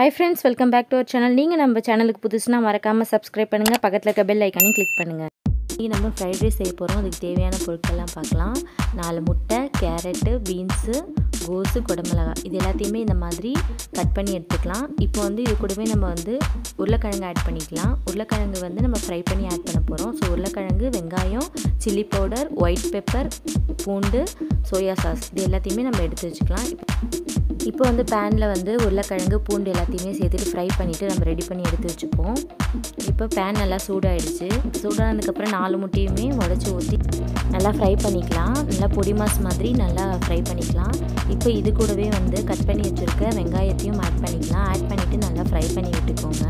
hi friends welcome back to our channel நீங்கள் நம்ம சேனலுக்கு புதுசுனா மறக்காமல் சப்ஸ்கிரைப் பண்ணுங்கள் பக்கத்தில் இருக்க பெல் ஐக்கானையும் கிளிக் பண்ணுங்கள் இன்றைக்கி நம்ம ஃப்ரைட் ரைஸ் செய்ய போகிறோம் அதுக்கு தேவையான பொருட்கள்லாம் பார்க்கலாம் நாலு முட்டை கேரட்டு பீன்ஸு கோஸு குடமிளகா இது எல்லாத்தையுமே இந்த மாதிரி கட் பண்ணி எடுத்துக்கலாம் இப்போ வந்து இது கூடவே நம்ம வந்து உருளைக்கிழங்கு ஆட் பண்ணிக்கலாம் உருளைக்கிழங்கு வந்து நம்ம ஃப்ரை பண்ணி ஆட் பண்ண போகிறோம் ஸோ உருளைக்கிழங்கு வெங்காயம் சில்லி பவுடர் ஒயிட் பெப்பர் பூண்டு சோயா சாஸ் இது எல்லாத்தையுமே நம்ம எடுத்து வச்சுக்கலாம் இப்போ வந்து பேனில் வந்து உருளைக்கிழங்கு பூண்டு எல்லாத்தையுமே சேர்த்துட்டு ஃப்ரை பண்ணிவிட்டு நம்ம ரெடி பண்ணி எடுத்து வச்சுப்போம் இப்போ பேன் நல்லா சூடாயிடுச்சு சூடானதுக்கப்புறம் நாலு முட்டையுமே உடச்சி ஊற்றி நல்லா ஃப்ரை பண்ணிக்கலாம் நல்லா பொடி மாஸ் மாதிரி நல்லா ஃப்ரை பண்ணிக்கலாம் இப்போ இது கூடவே வந்து கட் பண்ணி வச்சுருக்க வெங்காயத்தையும் ஆட் பண்ணிக்கலாம் ஆட் பண்ணிவிட்டு நல்லா ஃப்ரை பண்ணி விட்டுக்கோங்க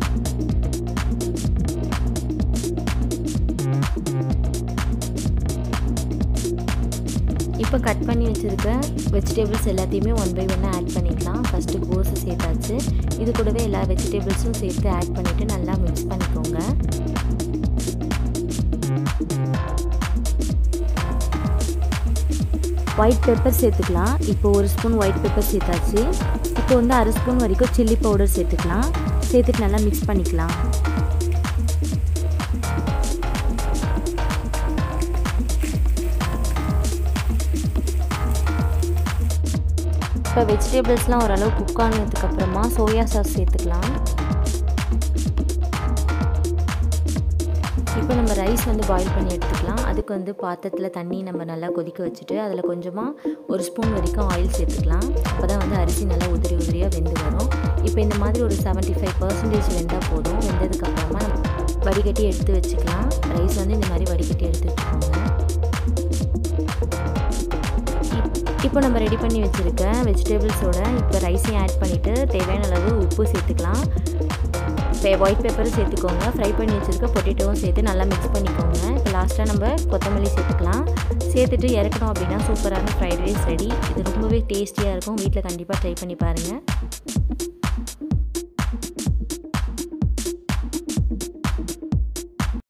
இப்போ கட் பண்ணி வச்சுருக்க வெஜிடபிள்ஸ் எல்லாத்தையுமே ஒன் பை ஒன்னாக ஆட் பண்ணிக்கலாம் ஃபஸ்ட்டு கோஸு சேர்த்தாச்சு இது கூடவே எல்லா வெஜிடபிள்ஸும் சேர்த்து ஆட் பண்ணிவிட்டு நல்லா மிக்ஸ் பண்ணிக்கோங்க ஒயிட் பெப்பர் சேர்த்துக்கலாம் இப்போ ஒரு ஸ்பூன் ஒயிட் பெப்பர் சேர்த்தாச்சு இப்போ வந்து அரை ஸ்பூன் வரைக்கும் சில்லி பவுடர் சேர்த்துக்கலாம் சேர்த்துட்டு நல்லா மிக்ஸ் பண்ணிக்கலாம் இப்போ வெஜிடபிள்ஸ்லாம் ஓரளவு குக் ஆனதுக்கப்புறமா சோயா சாஸ் சேர்த்துக்கலாம் இப்போ நம்ம ரைஸ் வந்து பாயில் பண்ணி எடுத்துக்கலாம் அதுக்கு வந்து பாத்திரத்தில் தண்ணி நம்ம நல்லா கொதிக்க வச்சுட்டு அதில் கொஞ்சமாக ஒரு ஸ்பூன் வரைக்கும் ஆயில் சேர்த்துக்கலாம் அப்போ தான் வந்து அரிசி நல்லா உதிரி உதிரியாக வெந்து வரும் இப்போ இந்த மாதிரி ஒரு செவன்ட்டி ஃபைவ் பர்சன்டேஜ் வெந்தால் போதும் வெந்ததுக்கப்புறமா நம்ம வடிகட்டி எடுத்து வச்சுக்கலாம் ரைஸ் வந்து இந்த மாதிரி வடிகட்டி எடுத்து வச்சுக்கோங்க இப்போ நம்ம ரெடி பண்ணி வச்சுருக்க வெஜிடபிள்ஸோட இப்போ ரைஸையும் ஆட் பண்ணிவிட்டு தேவையான அளவு உப்பு சேர்த்துக்கலாம் ஒயிட் பெப்பரும் சேர்த்துக்கோங்க ஃப்ரை பண்ணி வச்சுருக்க பொட்டேட்டோவும் சேர்த்து நல்லா மிக்ஸ் பண்ணிக்கோங்க இப்போ லாஸ்ட்டாக நம்ம கொத்தமல்லி சேர்த்துக்கலாம் சேர்த்துட்டு இறக்கணும் அப்படின்னா சூப்பரான ஃப்ரைட் ரைஸ் ரெடி இது ரொம்பவே டேஸ்டியாக இருக்கும் வீட்டில் கண்டிப்பாக ட்ரை பண்ணி பாருங்கள்